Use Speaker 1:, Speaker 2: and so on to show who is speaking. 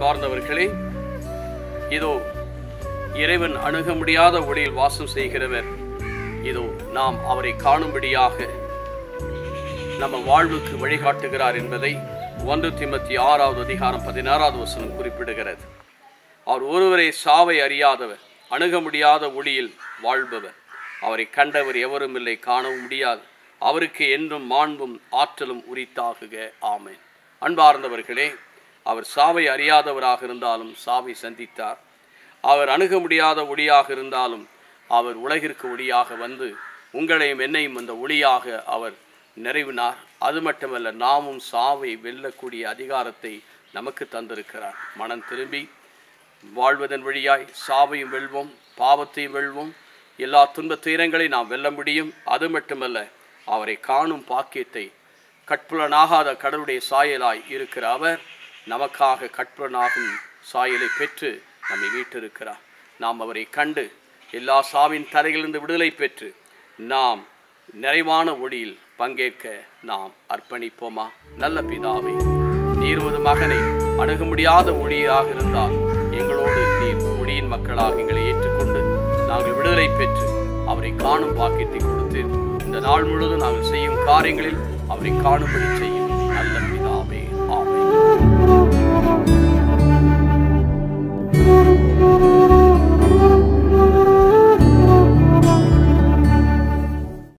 Speaker 1: அன்பார்ந்தவர்களே இதோ இறைவன் அணுக முடியாத ஒளியில் வாசம் செய்கிறவர் இதோ நாம் அவரை காணும்படியாக நம்ம வாழ்வுக்கு வழிகாட்டுகிறார் என்பதை ஒன்று திமத்தி ஆறாவது அதிகாரம் பதினாறாவது வசனம் குறிப்பிடுகிறது அவர் ஒருவரை சாவை அறியாதவர் அணுக முடியாத ஒளியில் வாழ்பவர் அவரை கண்டவர் எவரும் இல்லை காணவும் முடியாது அவருக்கு என்றும் மாண்பும் ஆற்றலும் உரித்தாகுக ஆமென் அன்பார்ந்தவர்களே அவர் சாவை அறியாதவராக இருந்தாலும் சாவை சந்தித்தார் அவர் அணுக முடியாத ஒளியாக இருந்தாலும் அவர் உலகிற்கு ஒளியாக வந்து உங்களையும் என்னையும் அந்த ஒளியாக அவர் நிறைவினார் அது மட்டுமல்ல நாமும் சாவை வெல்லக்கூடிய அதிகாரத்தை நமக்கு தந்திருக்கிறார் மனம் திரும்பி வாழ்வதன் வழியாய் சாவையும் வெல்வோம் பாவத்தையும் வெல்வோம் எல்லா துன்பத் துயரங்களை நாம் வெல்ல முடியும் அது மட்டுமல்ல அவரை காணும் பாக்கியத்தை கட்புலனாகாத கடவுளுடைய சாயலாய் இருக்கிற அவர் நமக்காக கட்புலனாகும் சாயலை பெற்று நம்மை மீட்டிருக்கிறார் நாம் அவரை கண்டு எல்லா சாவின் தலையிலிருந்து விடுதலை பெற்று நாம் நிறைவான ஒளியில் பங்கேற்க நாம் அர்ப்பணிப்போமா நல்ல பிதாவே நீர் ஒரு மகனை அணுக முடியாத ஒளியாக இருந்தால் எங்களோடு நீர் ஒளியின் மக்களாக எங்களை ஏற்றுக்கொண்டு நாங்கள் விடுதலை பெற்று அவரை காணும் பாக்கியத்தை கொடுத்து இந்த நாள் முழுவதும் நாங்கள் செய்யும் காரியங்களில் அவரை காணும்படி செய்யும்